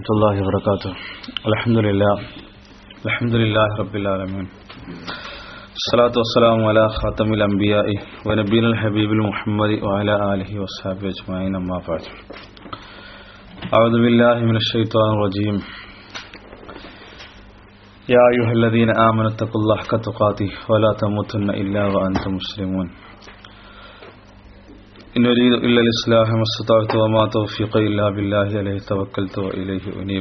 ورحمة الله وبركاته الحمد لله الحمد لله رب العالمين الصلاة والسلام على خاتم الأنبياء ونبينا الحبيب المحمد وعلى آله وصحبه أجمعين أما بعد أعوذ بالله من الشيطان الرجيم يا أيها الذين آمنوا اتقوا الله حق تقاته ولا تموتن إلا وأنتم مسلمون إن أريد إلا الإصلاح ما استطعت وما توفيقي إلا بالله عليه توكلت وإليه أنيب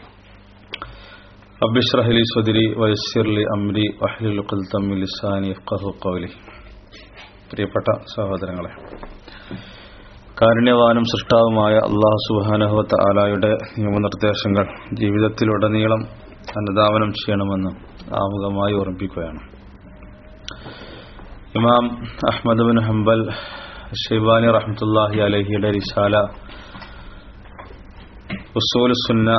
رب اشرح لي صدري ويسر لي أمري واحلل عقدة من لساني يفقهوا قولي പ്രിയപ്പെട്ട സഹോദരങ്ങളെ കാരുണ്യവാനും സൃഷ്ടാവുമായ അള്ളാഹു സുബാനഹുവത്ത് ആലായുടെ നിയമനിർദ്ദേശങ്ങൾ ജീവിതത്തിലുടനീളം അനുധാവനം ചെയ്യണമെന്ന് ആമുഖമായി ഓർമ്മിപ്പിക്കുകയാണ് ഇമാം അഹമ്മദ് ബിൻ ഹംബൽ ഷെയ്ബാനി റഹ്മത്തുല്ലാഹി അലഹിയുടെ റിസാല ഉസൂൽ സുന്ന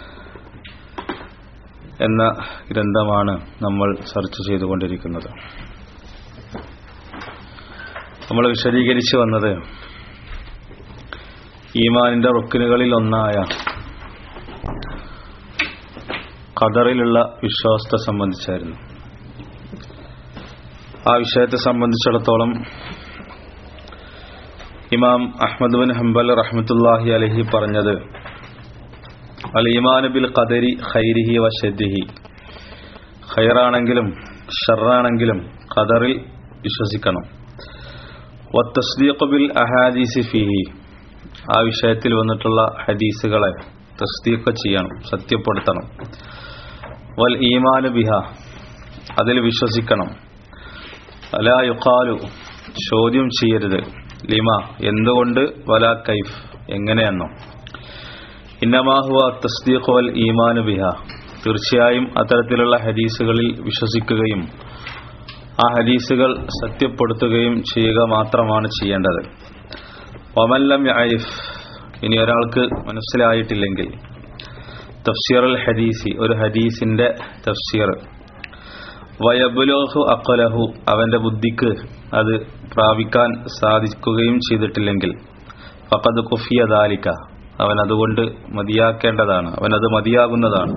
എന്ന ഗ്രന്ഥമാണ് നമ്മൾ ചർച്ച ചെയ്തുകൊണ്ടിരിക്കുന്നത് നമ്മൾ വിശദീകരിച്ചു വന്നത് ഈമാനിന്റെ റുക്കിനുകളിൽ ഒന്നായ ഖദറിലുള്ള വിശ്വാസത്തെ സംബന്ധിച്ചായിരുന്നു ആ വിഷയത്തെ സംബന്ധിച്ചിടത്തോളം ഇമാം അഹമ്മദ് ബിൻ ഹംബൽ റഹ്മത്തുല്ലാഹി അലഹി പറഞ്ഞത് അൽ ഈമാൻ ബിൽ ഖദരി ഖൈരിഹി വഷദ്ദിഹി ഖൈറാണെങ്കിലും ഷറാണെങ്കിലും ഖദറിൽ വിശ്വസിക്കണം വത്തസ്ദീഖ് ബിൽ അഹാദീസി ഫിഹി ആ വിഷയത്തിൽ വന്നിട്ടുള്ള ഹദീസുകളെ തസ്ദീഖ് ചെയ്യണം സത്യപ്പെടുത്തണം വൽ ഈമാന് ബിഹ അതിൽ വിശ്വസിക്കണം അലാ യുക്കാലു ചോദ്യം ചെയ്യരുത് ലിമ എന്തുകൊണ്ട് വല കൈഫ് എങ്ങനെയെന്നോ ഇന്നമാഹുവ തസ്ദീഖ് വൽ ഈമാനു ബിഹ തീർച്ചയായും അത്തരത്തിലുള്ള ഹദീസുകളിൽ വിശ്വസിക്കുകയും ആ ഹദീസുകൾ സത്യപ്പെടുത്തുകയും ചെയ്യുക മാത്രമാണ് ചെയ്യേണ്ടത് ഒമല്ലം യാരിഫ് ഇനി ഒരാൾക്ക് മനസ്സിലായിട്ടില്ലെങ്കിൽ തഫ്സീർ അൽ ഹദീസി ഒരു ഹദീസിന്റെ തഫ്സീർ വയബുലോഹു അക്കലഹു അവന്റെ ബുദ്ധിക്ക് അത് പ്രാപിക്കാൻ സാധിക്കുകയും ചെയ്തിട്ടില്ലെങ്കിൽ ഫക്കത് കുഫിയ ദാലിക്ക അവൻ അതുകൊണ്ട് മതിയാക്കേണ്ടതാണ് അവൻ അത് മതിയാകുന്നതാണ്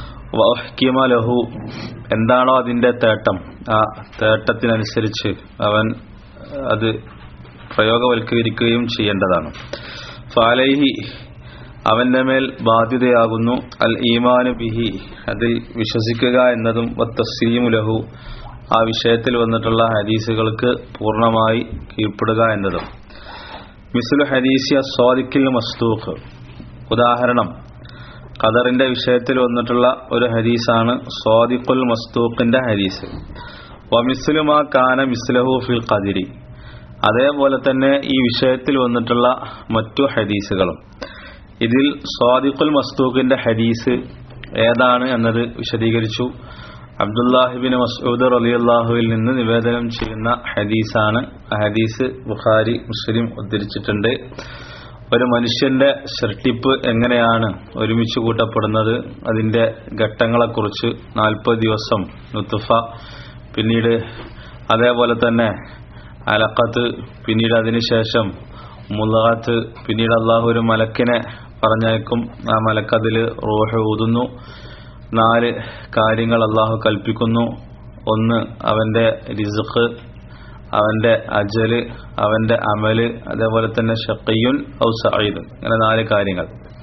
ലഹു എന്താണോ അതിന്റെ തേട്ടം ആ തേട്ടത്തിനനുസരിച്ച് അവൻ അത് പ്രയോഗവൽക്കരിക്കുകയും ചെയ്യേണ്ടതാണ് ഫാലൈഹി അവന്റെ മേൽ ബാധ്യതയാകുന്നു അൽ ഈമാനു ബിഹി അതിൽ വിശ്വസിക്കുക എന്നതും ലഹു ആ വിഷയത്തിൽ വന്നിട്ടുള്ള ഹദീസുകൾക്ക് പൂർണ്ണമായി കീഴ്പ്പെടുക എന്നതും മിസുൽ ഹദീസിയ സ്വാദിക്കിൽ മസ്തൂഖ് ഉദാഹരണം ഖദറിന്റെ വിഷയത്തിൽ വന്നിട്ടുള്ള ഒരു ഹദീസാണ് സ്വാദിഖുൽ മസ്തൂഖിന്റെ ഹദീസ് വമിസ്ലുമാ കാന മിസ്ലഹു ഫിൽ ഖദിരി അതേപോലെ തന്നെ ഈ വിഷയത്തിൽ വന്നിട്ടുള്ള മറ്റു ഹദീസുകളും ഇതിൽ സ്വാദിഖുൽ മസ്തൂഖിന്റെ ഹദീസ് ഏതാണ് എന്നത് വിശദീകരിച്ചു അബ്ദുല്ലാഹിബിൻ മസൂദ് അലി അള്ളാഹുവിൽ നിന്ന് നിവേദനം ചെയ്യുന്ന ഹദീസാണ് ആ ഹദീസ് ബുഖാരി മുസ്ലിം ഉദ്ധരിച്ചിട്ടുണ്ട് ഒരു മനുഷ്യന്റെ സൃഷ്ടിപ്പ് എങ്ങനെയാണ് ഒരുമിച്ച് കൂട്ടപ്പെടുന്നത് അതിന്റെ ഘട്ടങ്ങളെക്കുറിച്ച് നാൽപ്പത് ദിവസം നുത്തുഫ പിന്നീട് അതേപോലെ തന്നെ അലക്കത്ത് പിന്നീട് അതിനുശേഷം മുലഹത്ത് പിന്നീട് അള്ളാഹു ഒരു മലക്കിനെ പറഞ്ഞയക്കും ആ മലക്കതിൽ റൂഹ് ഊതുന്നു നാല് കാര്യങ്ങൾ അള്ളാഹു കൽപ്പിക്കുന്നു ഒന്ന് അവന്റെ റിസുഖ് അവന്റെ അജല് അവന്റെ അമല് അതേപോലെ തന്നെ ഷക്കയ്യുൻ ഔ സഈദ് അങ്ങനെ നാല് കാര്യങ്ങൾ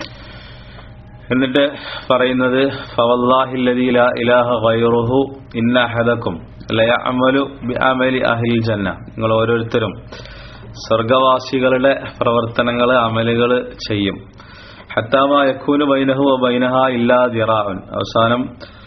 എന്നിട്ട് പറയുന്നത് ഫവല്ലാഹില്ലദീ ലാ ഇലാഹ ഗൈറുഹു ഇന്ന അഹദക്കും ലയഅമലു ബിഅമലി അഹ്ലിൽ ജന്ന നിങ്ങൾ ഓരോരുത്തരും സ്വർഗവാസികളുടെ പ്രവർത്തനങ്ങൾ അമലുകൾ ചെയ്യും ഹത്താമ യക്കൂന് ബൈനഹു ബൈനഹ ഇല്ലാ ദിറാൻ അവസാനം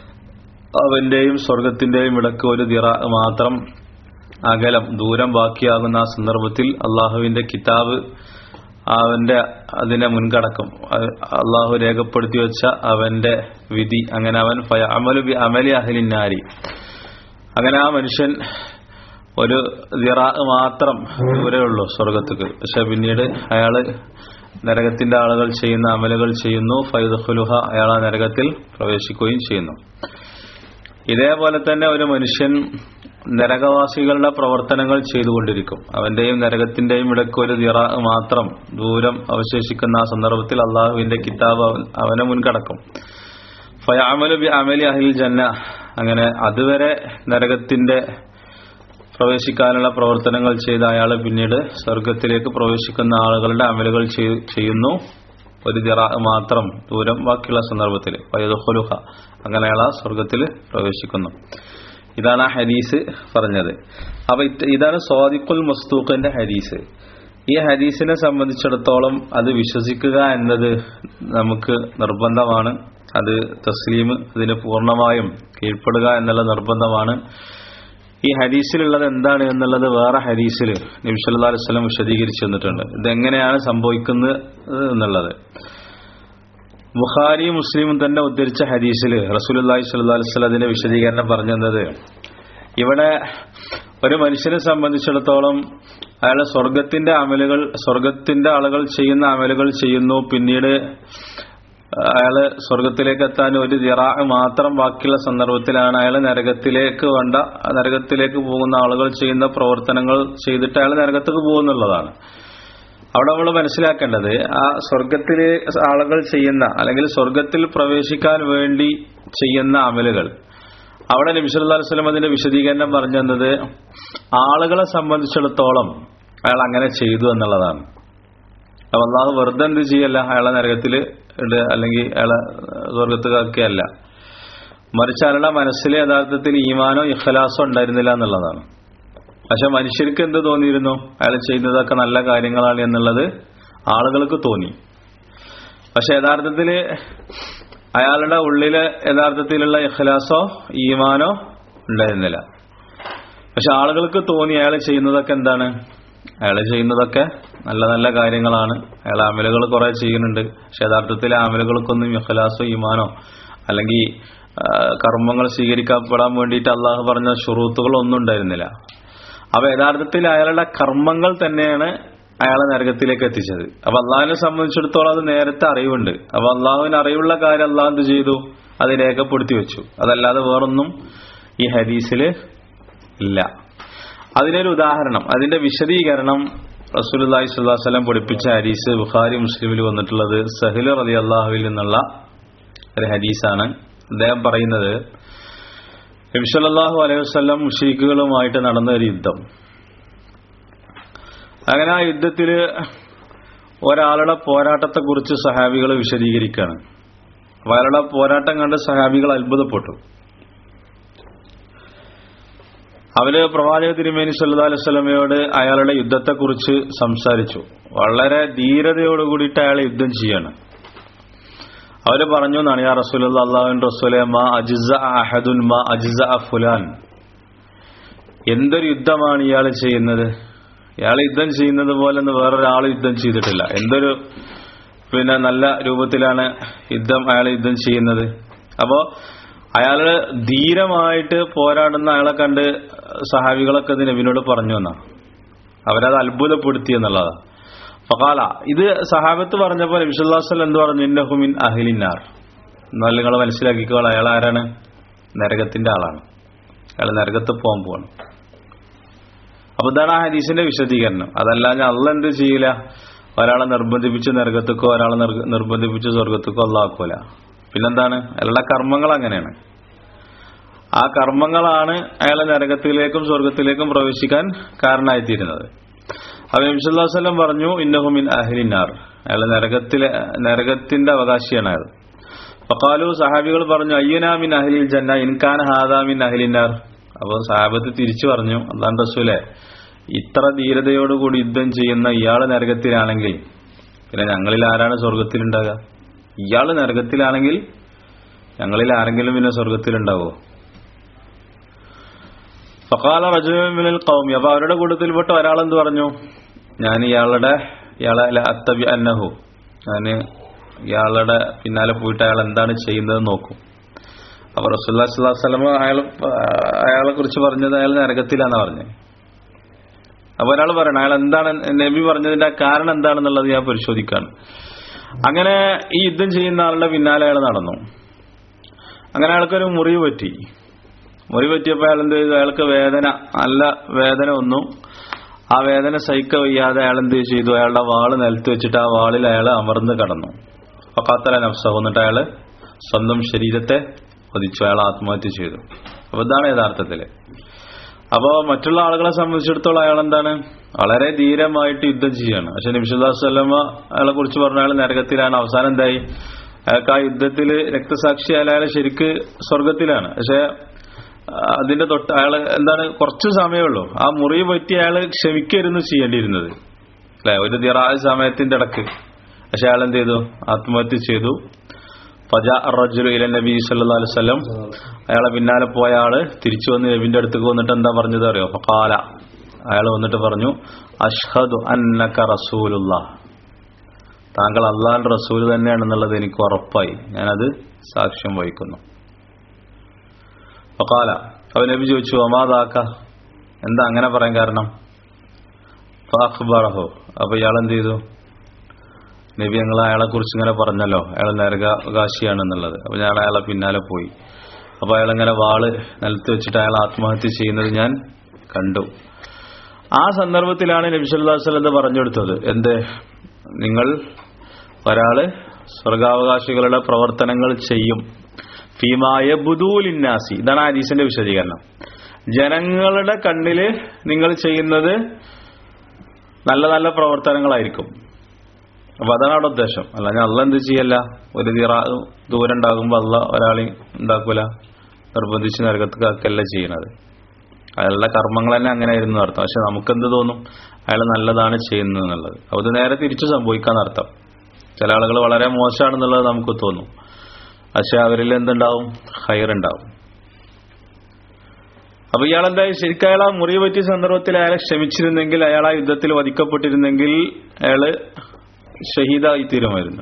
അവന്റെയും സ്വർഗത്തിന്റെയും ഇടക്ക് ഒരു ദിറ മാത്രം അകലം ദൂരം ബാക്കിയാകുന്ന ആ സന്ദർഭത്തിൽ അള്ളാഹുവിന്റെ കിതാബ് അവന്റെ അതിനെ മുൻകടക്കും അള്ളാഹു രേഖപ്പെടുത്തി വെച്ച അവന്റെ വിധി അങ്ങനെ അവൻ അമലു ബി അമലി അഹലിന്നാരി അങ്ങനെ ആ മനുഷ്യൻ ഒരു ദിറ മാത്രം ദൂരേ ഉള്ളൂ സ്വർഗത്തേക്ക് പക്ഷെ പിന്നീട് അയാള് നരകത്തിന്റെ ആളുകൾ ചെയ്യുന്ന അമലുകൾ ചെയ്യുന്നു ഫൈദുഹുലുഹ അയാൾ ആ നരകത്തിൽ പ്രവേശിക്കുകയും ചെയ്യുന്നു ഇതേപോലെ തന്നെ ഒരു മനുഷ്യൻ നരകവാസികളുടെ പ്രവർത്തനങ്ങൾ ചെയ്തുകൊണ്ടിരിക്കും അവന്റെയും നരകത്തിന്റെയും ഇടയ്ക്ക് ഒരു ദിറ മാത്രം ദൂരം അവശേഷിക്കുന്ന ആ സന്ദർഭത്തിൽ അള്ളാഹുവിന്റെ കിതാബ് അവൻ- അവനെ മുൻകടക്കും ഫയാമലു ബി അമലി അഹിൽ ജന്ന അങ്ങനെ അതുവരെ നരകത്തിന്റെ പ്രവേശിക്കാനുള്ള പ്രവർത്തനങ്ങൾ ചെയ്ത അയാൾ പിന്നീട് സ്വർഗത്തിലേക്ക് പ്രവേശിക്കുന്ന ആളുകളുടെ അമലുകൾ ചെയ്- ചെയ്യുന്നു ഒരു ദിറ മാത്രം ദൂരം ബാക്കിയുള്ള സന്ദർഭത്തിൽ വയതുഹുലുഹ അങ്ങനെ അയാൾ ആ സ്വർഗത്തിൽ പ്രവേശിക്കുന്നു ഇതാണ് ആ ഹദീസ് പറഞ്ഞത് അപ്പൊ ഇത് ഇതാണ് സ്വാദിഖുൽ മസ്തൂഖിന്റെ ഹദീസ് ഈ ഹദീസിനെ സംബന്ധിച്ചിടത്തോളം അത് വിശ്വസിക്കുക എന്നത് നമുക്ക് നിർബന്ധമാണ് അത് തസ്ലീം അതിന് പൂർണ്ണമായും കീഴ്പ്പെടുക എന്നുള്ള നിർബന്ധമാണ് ഈ ഹദീസിലുള്ളത് എന്താണ് എന്നുള്ളത് വേറെ ഹദീസിൽ നബി സല്ലല്ലാഹു അലൈഹി വസല്ലം വിശദീകരിച്ചു തന്നിട്ടുണ്ട് ഇതെങ്ങനെയാണ് സംഭവിക്കുന്നത് എന്നുള്ളത് ബുഖാരി മുസ്ലിമും തന്നെ ഉദ്ധരിച്ച ഹദീസിൽ റസൂലുള്ളാഹി സ്വല്ലല്ലാഹു അലൈഹി വസല്ലം അതിന്റെ വിശദീകരണം പറഞ്ഞു തന്നത് ഇവിടെ ഒരു മനുഷ്യനെ സംബന്ധിച്ചിടത്തോളം അയാൾ സ്വർഗത്തിന്റെ അമലുകൾ സ്വർഗത്തിന്റെ ആളുകൾ ചെയ്യുന്ന അമലുകൾ ചെയ്യുന്നു പിന്നീട് അയാള് സ്വർഗത്തിലേക്ക് എത്താൻ ഒരു ദിറാ മാത്രം ബാക്കിയുള്ള സന്ദർഭത്തിലാണ് അയാൾ നരകത്തിലേക്ക് വേണ്ട നരകത്തിലേക്ക് പോകുന്ന ആളുകൾ ചെയ്യുന്ന പ്രവർത്തനങ്ങൾ ചെയ്തിട്ട് അയാൾ നരകത്തേക്ക് പോകുന്നുള്ളതാണ് അവിടെ നമ്മൾ മനസ്സിലാക്കേണ്ടത് ആ സ്വർഗത്തിലെ ആളുകൾ ചെയ്യുന്ന അല്ലെങ്കിൽ സ്വർഗത്തിൽ പ്രവേശിക്കാൻ വേണ്ടി ചെയ്യുന്ന അമലുകൾ അവിടെ നബി സല്ലല്ലാഹു അലൈഹി വസല്ലം അതിന്റെ വിശദീകരണം പറഞ്ഞു തന്നത് ആളുകളെ സംബന്ധിച്ചിടത്തോളം അയാൾ അങ്ങനെ ചെയ്തു എന്നുള്ളതാണ് അപ്പൊ അള്ളാഹു വെറുതെ എന്ത് ചെയ്യല്ല അയാളെ നരകത്തിൽ ഇടുക അല്ലെങ്കിൽ അയാളെ സ്വർഗത്തുകാക്കിയല്ല മറിച്ച് അയാളുടെ മനസ്സിൽ യഥാർത്ഥത്തിൽ ഈമാനോ ഇഖലാസോ ഉണ്ടായിരുന്നില്ല എന്നുള്ളതാണ് പക്ഷെ മനുഷ്യർക്ക് എന്ത് തോന്നിയിരുന്നു അയാൾ ചെയ്യുന്നതൊക്കെ നല്ല കാര്യങ്ങളാണ് എന്നുള്ളത് ആളുകൾക്ക് തോന്നി പക്ഷെ യഥാർത്ഥത്തിൽ അയാളുടെ ഉള്ളില് യഥാർത്ഥത്തിലുള്ള ഇഖലാസോ ഈമാനോ ഉണ്ടായിരുന്നില്ല പക്ഷെ ആളുകൾക്ക് തോന്നി അയാൾ ചെയ്യുന്നതൊക്കെ എന്താണ് അയാൾ ചെയ്യുന്നതൊക്കെ നല്ല നല്ല കാര്യങ്ങളാണ് അയാൾ അമലുകൾ കുറെ ചെയ്യുന്നുണ്ട് പക്ഷെ യഥാർത്ഥത്തിൽ ആ അമലുകൾക്കൊന്നും ഇഖലാസോ ഈമാനോ അല്ലെങ്കിൽ ആ, കർമ്മങ്ങൾ സ്വീകരിക്കപ്പെടാൻ വേണ്ടിയിട്ട് അള്ളാഹു പറഞ്ഞ ഷുറൂത്തുകൾ ഒന്നും ഉണ്ടായിരുന്നില്ല അപ്പൊ യഥാർത്ഥത്തിൽ അയാളുടെ കർമ്മങ്ങൾ തന്നെയാണ് അയാളെ നരകത്തിലേക്ക് എത്തിച്ചത് അപ്പൊ അള്ളാഹിനെ സംബന്ധിച്ചിടത്തോളം അത് നേരത്തെ അറിവുണ്ട് അപ്പൊ അള്ളാഹുവിന് അറിവുള്ള കാര്യം അള്ളാഹ് എന്ത് ചെയ്തു അത് രേഖപ്പെടുത്തി വെച്ചു അതല്ലാതെ വേറൊന്നും ഈ ഹദീസിൽ ഇല്ല അതിനൊരു ഉദാഹരണം അതിന്റെ വിശദീകരണം റസൂലുള്ളാഹി സ്വല്ലല്ലാഹു അലൈഹി വസല്ലം പഠിപ്പിച്ച ഹദീസ് ബുഖാരി മുസ്ലിമിൽ വന്നിട്ടുള്ളത് സഹിൽ റളി അള്ളാഹുവിൽ നിന്നുള്ള ഒരു ഹദീസാണ് അദ്ദേഹം പറയുന്നത് നബിസല്ലാഹു അലൈഹി വസ്ലം മുഷീഖുകളുമായിട്ട് നടന്ന ഒരു യുദ്ധം അങ്ങനെ ആ യുദ്ധത്തിൽ ഒരാളുടെ പോരാട്ടത്തെക്കുറിച്ച് സഹാബികൾ വിശദീകരിക്കുകയാണ് അപ്പൊ അയാളുടെ പോരാട്ടം കണ്ട് സഹാബികൾ അത്ഭുതപ്പെട്ടു അവര് പ്രവാചക തിരുമേനി സല്ലു അലൈഹി സ്വലമയോട് അയാളുടെ യുദ്ധത്തെക്കുറിച്ച് സംസാരിച്ചു വളരെ ധീരതയോട് കൂടിയിട്ട് അയാൾ യുദ്ധം ചെയ്യാണ് അവര് പറഞ്ഞു എന്നാണ് യാ റസൂൽ അള്ളാഹുൻ റസൂലെ മാ അജിസ അഹദുൻ മാ അജിസ ഫുലാൻ എന്തൊരു യുദ്ധമാണ് ഇയാൾ ചെയ്യുന്നത് ഇയാൾ യുദ്ധം ചെയ്യുന്നത് പോലെ ഒന്നും വേറൊരാൾ യുദ്ധം ചെയ്തിട്ടില്ല എന്തൊരു പിന്നെ നല്ല രൂപത്തിലാണ് യുദ്ധം അയാൾ യുദ്ധം ചെയ്യുന്നത് അപ്പോ അയാള് ധീരമായിട്ട് പോരാടുന്ന അയാളെ കണ്ട് സഹാബികളൊക്കെ ഇത് നബിനോട് പറഞ്ഞു എന്നാ അവരത് അത്ഭുതപ്പെടുത്തി എന്നുള്ളതാണ് ഫകാല ഇത് സഹാബത്ത് പറഞ്ഞപ്പോൾ നബിസുല്ലാസ്വൽ എന്ത് പറഞ്ഞു ഇന്നഹുമിൻ അഹിലിന്നാർ എന്നാൽ നിങ്ങൾ മനസ്സിലാക്കിക്കോളാം അയാൾ ആരാണ് നരകത്തിന്റെ ആളാണ് അയാൾ നരകത്ത് പോകാൻ പോവാണ് അപ്പൊ ഇതാണ് ആ ഹദീസിന്റെ വിശദീകരണം അതല്ലാതെ അല്ല എന്ത് ചെയ്യില്ല ഒരാളെ നിർബന്ധിപ്പിച്ച് നരകത്തേക്കോ ഒരാളെ നിർ- നിർബന്ധിപ്പിച്ച് സ്വർഗത്തേക്കോ അല്ലാക്കൂല പിന്നെന്താണ് അയാളുടെ കർമ്മങ്ങൾ അങ്ങനെയാണ് ആ കർമ്മങ്ങളാണ് അയാളെ നരകത്തിലേക്കും സ്വർഗത്തിലേക്കും പ്രവേശിക്കാൻ കാരണമായിത്തീരുന്നത് അപ്പൊ നബിസ്വല്ലാസ്ലം പറഞ്ഞു ഇന്നഹുമിൻ അഹ്ലിനാർ അയാൾ നരകത്തിലെ നരകത്തിന്റെ അവകാശിയാണ് അയാൾ ഫക്കാലു സഹാബികൾ പറഞ്ഞു അയ്യനാമിൻ അഹ്ലിൽ ജന്ന ഇൻകാൻ ഹാദാമിൻ അഹ്ലിനാർ അപ്പൊ സഹാബത്ത് തിരിച്ചു പറഞ്ഞു അള്ളാൻ റസൂലെ ഇത്ര ധീരതയോടുകൂടി യുദ്ധം ചെയ്യുന്ന ഇയാള് നരകത്തിലാണെങ്കിൽ പിന്നെ ഞങ്ങളിൽ ആരാണ് സ്വർഗത്തിലുണ്ടാകുക ഇയാള് നരകത്തിലാണെങ്കിൽ ഞങ്ങളിൽ ആരെങ്കിലും പിന്നെ സ്വർഗത്തിലുണ്ടാവോ ഫക്കാല റജുമിനൽ കൗമി അപ്പൊ അവരുടെ കൂട്ടത്തിൽപ്പെട്ട ഒരാളെന്ത് പറഞ്ഞു ഞാൻ ഇയാളുടെ ഇയാളെ ല അത്തബി അന്നഹു ഞാൻ ഇയാളുടെ പിന്നാലെ പോയിട്ട് അയാൾ എന്താണ് ചെയ്യുന്നത് നോക്കും അപ്പൊ റസൂല്ലാ സ്വലമ അയാൾ അയാളെ കുറിച്ച് പറഞ്ഞത് അയാൾ നരകത്തിലാന്നാ പറഞ്ഞത് അപ്പൊ ഒരാൾ പറയണം അയാൾ എന്താണ് നബി പറഞ്ഞതിന്റെ ആ കാരണം എന്താണെന്നുള്ളത് ഞാൻ പരിശോധിക്കാണ് അങ്ങനെ ഈ യുദ്ധം ചെയ്യുന്ന ആളുടെ പിന്നാലെ അയാൾ നടന്നു അങ്ങനെ അയാൾക്കൊരു മുറിവ് പറ്റി മുറി പറ്റിയപ്പോൾ അയാൾ എന്ത് ചെയ്തു അയാൾക്ക് വേദന നല്ല വേദന ഒന്നും ആ വേദന സഹിക്ക വയ്യാതെ അയാൾ എന്ത് ചെയ്തു അയാളുടെ വാള് നിലത്ത് വെച്ചിട്ട് ആ വാളിൽ അയാൾ അമർന്ന് കടന്നു അപ്പൊ കാത്തല നഫ്സ എന്നിട്ട് അയാള് സ്വന്തം ശരീരത്തെ വധിച്ചു അയാൾ ആത്മഹത്യ ചെയ്തു അപ്പൊ ഇതാണ് യഥാർത്ഥത്തില് അപ്പോ മറ്റുള്ള ആളുകളെ സംബന്ധിച്ചിടത്തോളം അയാൾ എന്താണ് വളരെ ധീരമായിട്ട് യുദ്ധം ചെയ്യാണ് പക്ഷെ നിമിഷദാസ് വല്ലമ അയാളെ കുറിച്ച് പറഞ്ഞ അയാൾ നരകത്തിലാണ് അവസാനം എന്തായി അയാൾക്ക് ആ യുദ്ധത്തിൽ രക്തസാക്ഷി അയാൾ ശരിക്ക് സ്വർഗത്തിലാണ് പക്ഷെ അതിന്റെ തൊട്ട് അയാൾ എന്താണ് കുറച്ച് സമയമുള്ളൂ ആ മുറി പറ്റി അയാൾ ക്ഷമിക്കായിരുന്നു ചെയ്യേണ്ടിയിരുന്നത് അല്ലെ ഒരു ദിറായ സമയത്തിന്റെ ഇടക്ക് പക്ഷെ അയാൾ എന്ത് ചെയ്തു ആത്മഹത്യ ചെയ്തു ഫജാ റജുലു ഇല നബി സല്ലല്ലാഹു അലൈഹി വസല്ലം അയാളെ പിന്നാലെ പോയ ആള് തിരിച്ചു വന്ന് നബിന്റെ അടുത്തേക്ക് വന്നിട്ട് എന്താ പറഞ്ഞത് അറിയോ ഫഖാല അയാൾ വന്നിട്ട് പറഞ്ഞു അഷ്ഹദു അന്നക റസൂലുള്ള താങ്കൾ അള്ളാഹുന്റെ റസൂൽ തന്നെയാണെന്നുള്ളത് എനിക്ക് ഉറപ്പായി ഞാനത് സാക്ഷ്യം വഹിക്കുന്നു ഫഖാല അവ നബി ചോദിച്ചു ഒമാതാക്ക എന്താ അങ്ങനെ പറയാൻ കാരണം ഫാഖ്ബറഹു അപ്പൊ ഇയാൾ എന്ത് ചെയ്തു നബി ഞങ്ങൾ അയാളെ കുറിച്ച് ഇങ്ങനെ പറഞ്ഞല്ലോ അയാൾ നരകാവകാശിയാണെന്നുള്ളത് അപ്പൊ ഞാൻ അയാളെ പിന്നാലെ പോയി അപ്പൊ അയാളിങ്ങനെ വാള് നിലത്ത് വെച്ചിട്ട് അയാൾ ആത്മഹത്യ ചെയ്യുന്നത് ഞാൻ കണ്ടു ആ സന്ദർഭത്തിലാണ് നബി സല്ലല്ലാഹു അലൈഹി വസല്ലം പറഞ്ഞു കൊടുത്തത് എന്ത് നിങ്ങൾ ഒരാള് സ്വർഗാവകാശികളുടെ പ്രവർത്തനങ്ങൾ ചെയ്യും ഫീമായ ബുദൂലിന്നാസി ഇതാണ് ഹദീസിന്റെ വിശദീകരണം ജനങ്ങളുടെ കണ്ണില് നിങ്ങൾ ചെയ്യുന്നത് നല്ല നല്ല പ്രവർത്തനങ്ങളായിരിക്കും അപ്പൊ അതാണ് അവിടെ ഉദ്ദേശം അല്ല ഞാൻ അല്ല എന്ത് ചെയ്യല്ല ഒരു ദിറ ദൂരം ഉണ്ടാകുമ്പോ അല്ല ഒരാളെ ഉണ്ടാക്കൂല നിർബന്ധിച്ച് നരകത്തേക്കല്ല ചെയ്യണത് അയാളുടെ കർമ്മങ്ങൾ തന്നെ അങ്ങനെ ആയിരുന്നു അർത്ഥം പക്ഷെ നമുക്കെന്ത് തോന്നും അയാൾ നല്ലതാണ് ചെയ്യുന്നത് എന്നുള്ളത് അപ്പൊ ഇത് നേരെ തിരിച്ചു സംഭവിക്കാന്ന് അർത്ഥം ചില ആളുകൾ വളരെ മോശമാണെന്നുള്ളത് നമുക്ക് തോന്നും പക്ഷെ അവരിൽ എന്തുണ്ടാവും ഹയർ ഉണ്ടാവും അപ്പൊ ഇയാൾ എന്തായാലും ശരിക്കും അയാൾ ആ മുറിവ് പറ്റിയ സന്ദർഭത്തിൽ അയാളെ ക്ഷമിച്ചിരുന്നെങ്കിൽ അയാൾ ആ യുദ്ധത്തിൽ വധിക്കപ്പെട്ടിരുന്നെങ്കിൽ അയാള് ഷഹീദായി തീരുമായിരുന്നു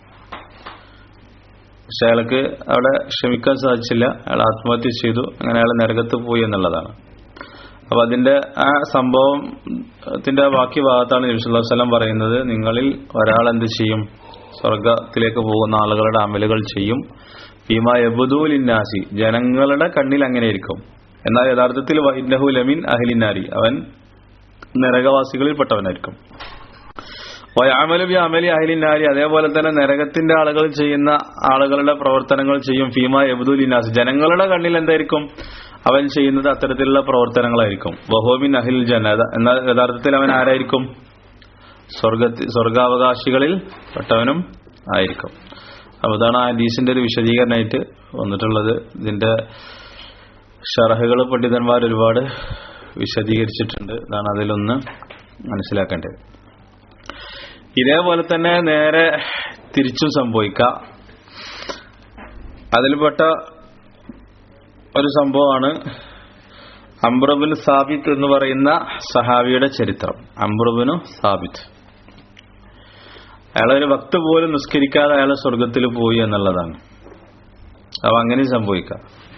പക്ഷെ അയാൾക്ക് അവിടെ ക്ഷമിക്കാൻ സാധിച്ചില്ല അയാൾ ആത്മഹത്യ ചെയ്തു അങ്ങനെ അയാൾ നരകത്ത് പോയി എന്നുള്ളതാണ് അപ്പൊ അതിന്റെ ആ സംഭവത്തിന്റെ ബാക്കി ഭാഗത്താണ് നബിസ്വല്ലാം പറയുന്നത് നിങ്ങളിൽ ഒരാൾ എന്ത് ചെയ്യും സ്വർഗത്തിലേക്ക് പോകുന്ന ആളുകളുടെ അമലുകൾ ചെയ്യും ഭീമ യബുദൂലിന്നാസി ജനങ്ങളുടെ കണ്ണിൽ അങ്ങനെ ഇരിക്കും എന്നാൽ യഥാർത്ഥത്തിൽ വൈനഹു ലമിൻ അഹലിനാരി അവൻ നരകവാസികളിൽപ്പെട്ടവനായിരിക്കും വയാമലു ബി അമലി അഹലിനാരി അതേപോലെ തന്നെ നരകത്തിന്റെ ആളുകൾ ചെയ്യുന്ന ആളുകളുടെ പ്രവർത്തനങ്ങൾ ചെയ്യും ഫീമ യബുദുലിനാസ് ജനങ്ങളുടെ കണ്ണിൽ എന്തായിരിക്കും അവൻ ചെയ്യുന്നത് അത്തരത്തിലുള്ള പ്രവർത്തനങ്ങളായിരിക്കും വഹോബിൻ അഹിൽ ജനത എന്നാൽ യഥാർത്ഥത്തിൽ അവൻ ആരായിരിക്കും സ്വർഗത്തി സ്വർഗാവകാശികളിൽ പെട്ടവനും ആയിരിക്കും അപ്പൊ ഇതാണ് ആ ഹദീസിന്റെ ഒരു വിശദീകരണമായിട്ട് വന്നിട്ടുള്ളത് ഇതിന്റെ ഷറഹുകൾ പണ്ഡിതന്മാർ ഒരുപാട് വിശദീകരിച്ചിട്ടുണ്ട് ഇതാണ് അതിലൊന്ന് മനസ്സിലാക്കേണ്ടത് ഇതേപോലെ തന്നെ നേരെ തിരിച്ചും സംഭവിക്കാം അതിൽപ്പെട്ട ഒരു സംഭവമാണ് അംബ്രബിന് സാബിത്ത് എന്ന് പറയുന്ന സഹാബിയുടെ ചരിത്രം അംബ്രബിനു സാബിത്ത് അയാളൊരു ഭക്ത് പോലും നിസ്കരിക്കാതെ അയാൾ സ്വർഗത്തിൽ പോയി എന്നുള്ളതാണ് അപ്പൊ അങ്ങനെ സംഭവിക്കാം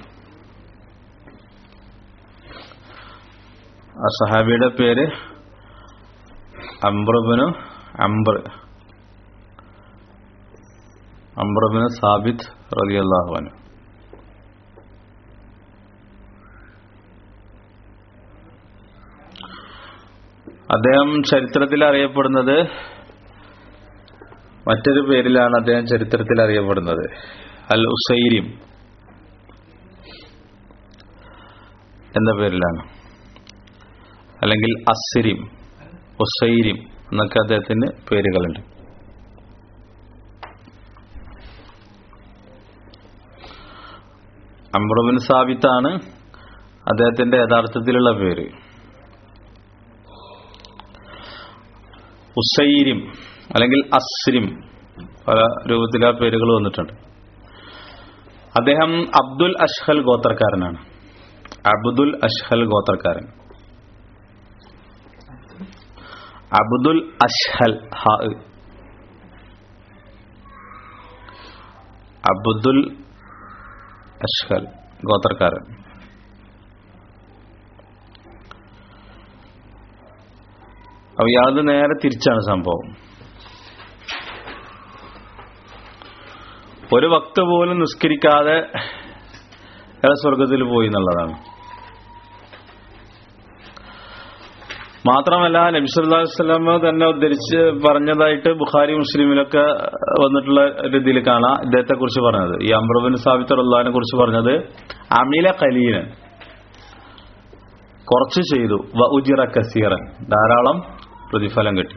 ആ സഹാബിയുടെ പേര് അംബ്രബിനു അംബ്ര അംബ്രബിന് സാബിത്ത് റലിയല്ലാഹുവാന് അദ്ദേഹം ചരിത്രത്തിൽ അറിയപ്പെടുന്നത് മറ്റൊരു പേരിലാണ് അദ്ദേഹം ചരിത്രത്തിൽ അറിയപ്പെടുന്നത് അൽ ഉസൈരിം എന്ന പേരിലാണ് അല്ലെങ്കിൽ അസിരിം ഉസൈരിം എന്നൊക്കെ അദ്ദേഹത്തിന് പേരുകളുണ്ട് അമ്രുബിൻ സാബിത്താണ് അദ്ദേഹത്തിന്റെ യഥാർത്ഥത്തിലുള്ള പേര് ഉസൈരിം അല്ലെങ്കിൽ അസ്രിം പല രൂപത്തിൽ ആ പേരുകൾ വന്നിട്ടുണ്ട് അദ്ദേഹം അബ്ദുൽ അഷ്ഹൽ ഗോത്രക്കാരനാണ് അബ്ദുൽ അഷ്ഹൽ ഗോത്രക്കാരൻ അബ്ദുൽ അഷ്ഹൽ ഹ അബ്ദുൽ അഷ്ഹൽ ഗോത്രക്കാരൻ അപ്പൊ ഇയാളത് നേരെ തിരിച്ചാണ് സംഭവം ഒരു വക്ത പോലും നിസ്കരിക്കാതെ അയാൾ സ്വർഗത്തിൽ പോയി എന്നുള്ളതാണ് മാത്രമല്ല നബിസ്വല്ലാസ്ലാമ തന്നെ ഉദ്ധരിച്ച് പറഞ്ഞതായിട്ട് ബുഖാരി മുസ്ലിമിലൊക്കെ വന്നിട്ടുള്ള ഒരു ഇതിൽ കാണാം ഇദ്ദേഹത്തെ കുറിച്ച് പറഞ്ഞത് ഈ അമ്രബിൻ സാബിത്ത് അള്ളഹാനെ കുറിച്ച് പറഞ്ഞത് അമില കലീലൻ കുറച്ച് ചെയ്തു വ ഉജിറ കസീറൻ ധാരാളം പ്രതിഫലം കിട്ടി